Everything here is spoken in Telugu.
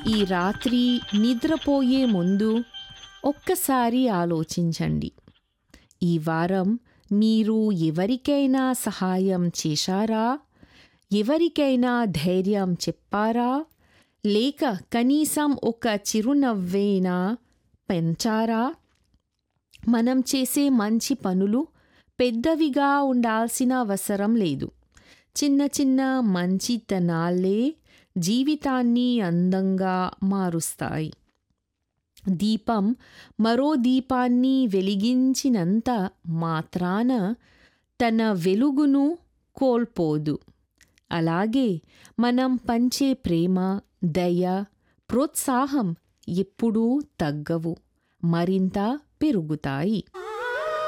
ఈ రాత్రి నిద్రపోయే ముందు ఒక్కసారి ఆలోచించండి ఈ వారం మీరు ఎవరికైనా సహాయం చేశారా ఎవరికైనా ధైర్యం చెప్పారా లేక కనీసం ఒక చిరునవ్వైనా పెంచారా మనం చేసే మంచి పనులు పెద్దవిగా ఉండాల్సిన అవసరం లేదు చిన్న చిన్న మంచితనాలే జీవితాన్ని అందంగా మారుస్తాయి దీపం మరో దీపాన్ని వెలిగించినంత మాత్రాన తన వెలుగును కోల్పోదు అలాగే మనం పంచే ప్రేమ దయ ప్రోత్సాహం ఎప్పుడూ తగ్గవు మరింత పెరుగుతాయి